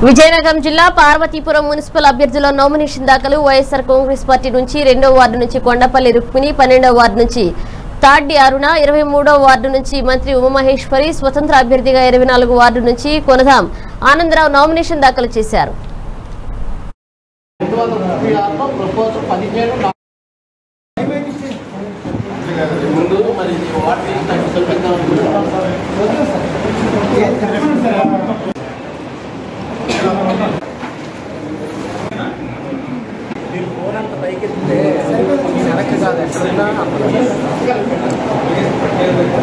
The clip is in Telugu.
విజయనగరం జిల్లా పార్వతీపురం మున్సిపల్ అభ్యర్థుల నామినేషన్ దాఖలు వైఎస్ఆర్ కాంగ్రెస్ పార్టీ నుంచి రెండో వార్డు నుంచి కొండపల్లి రుక్మిణి పన్నెండవ వార్డు నుంచి తాడ్డి అరుణ ఇరవై మూడవ వార్డు నుంచి మంత్రి ఉమామహేశ్వరి స్వతంత్ర అభ్యర్థిగా ఇరవై నాలుగు వార్డు నుంచి కొనదాం ఆనందరావు నామినేషన్ దాఖలు చేశారు రెండు వందల ముప్పై ఆరులో ప్రపోజల్ పదిహేను నా- ముందు మరి ఇది వాటిని తగ్గి సులభంగా వెనక్కి కాదు ఎక్కడున్నా